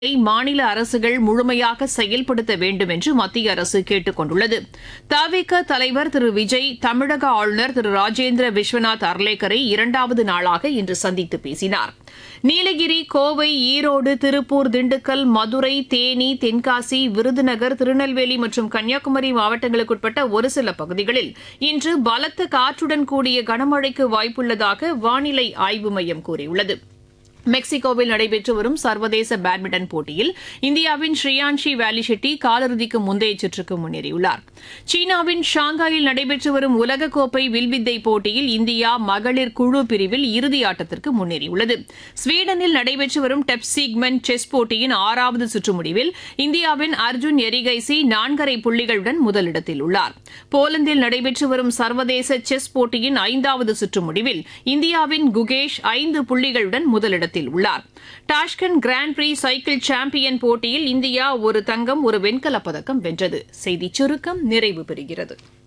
மாநில அரசுகள் முழுமையாக செயல்படுத்த வேண்டும் என்று மத்திய அரசு கேட்டுக் கொண்டுள்ளது தவிக தலைவர் திரு விஜய் தமிழக ஆளுநர் திரு ராஜேந்திர விஸ்வநாத் அர்லேக்கரை இரண்டாவது நாளாக இன்று சந்தித்து பேசினார் நீலகிரி கோவை ஈரோடு திருப்பூர் திண்டுக்கல் மதுரை தேனி தென்காசி விருதுநகர் திருநெல்வேலி மற்றும் கன்னியாகுமரி மாவட்டங்களுக்குட்பட்ட ஒரு சில பகுதிகளில் இன்று பலத்த காற்றுடன் கூடிய கனமழைக்கு வாய்ப்புள்ளதாக வானிலை ஆய்வு மையம் கூறியுள்ளது மெக்சிகோவில் நடைபெற்று வரும் சர்வதேச பேட்மிண்டன் போட்டியில் இந்தியாவின் ஸ்ரீயான்ஷி வேலி ஷெட்டி காலிறுதிக்கு முந்தைய சுற்றுக்கு முன்னேறியுள்ளார் சீனாவின் ஷாங்காயில் நடைபெற்று வரும் உலகக்கோப்பை வில்வித்தை போட்டியில் இந்தியா மகளிர் குழு பிரிவில் இறுதி ஆட்டத்திற்கு முன்னேறியுள்ளது ஸ்வீடனில் நடைபெற்று வரும் டெப்சீக்மென்ட் செஸ் போட்டியின் ஆறாவது சுற்று முடிவில் இந்தியாவின் அர்ஜுன் எரிகைசி நான்கரை புள்ளிகளுடன் முதலிடத்தில் உள்ளார் போலந்தில் நடைபெற்று வரும் சர்வதேச செஸ் போட்டியின் ஐந்தாவது சுற்று முடிவில் இந்தியாவின் குகேஷ் ஐந்து புள்ளிகளுடன் முதலிடத்தில் உள்ளார் Tashkent grand prix cycle champion போட்டியில் இந்தியா ஒரு தங்கம் ஒரு வெண்கலப் பதக்கம் வென்றது செய்திச் சுருக்கம் நிறைவு பெறுகிறது